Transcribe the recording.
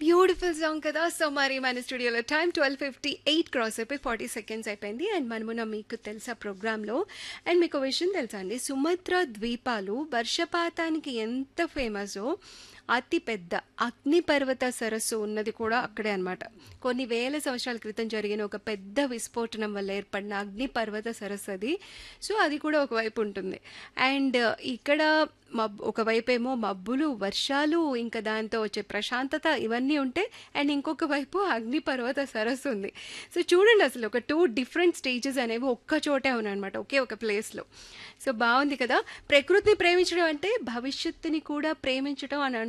beautiful song కదా so మరి మన స్టూడియోలో time twelve fifty eight cross అయిపోయి ఫార్టీ సెకండ్స్ అయిపోయింది అండ్ మనమున మీకు తెలుసా ప్రోగ్రాంలో అండ్ మీకు ఒక విషయం తెలుసా అండి సుమత్ర ద్వీపాలు వర్షపాతానికి ఎంత ఫేమసో అతి పెద్ద అగ్నిపర్వత సరస్సు ఉన్నది కూడా అక్కడే అన్నమాట కొన్ని వేల సంవత్సరాల క్రితం జరిగిన ఒక పెద్ద విస్ఫోటనం వల్ల ఏర్పడిన అగ్నిపర్వత సరస్సు అది సో అది కూడా ఒకవైపు ఉంటుంది అండ్ ఇక్కడ మబ్ ఒకవైపు ఏమో మబ్బులు వర్షాలు ఇంకా దాంతో వచ్చే ప్రశాంతత ఇవన్నీ ఉంటాయి అండ్ ఇంకొక వైపు అగ్నిపర్వత సరస్సు ఉంది సో చూడండి అసలు ఒక టూ డిఫరెంట్ స్టేజెస్ అనేవి ఒక్క చోటే ఉన్నాయన్నమాట ఒకే ఒక ప్లేస్లో సో బాగుంది కదా ప్రకృతిని ప్రేమించడం అంటే భవిష్యత్తుని కూడా ప్రేమించడం అని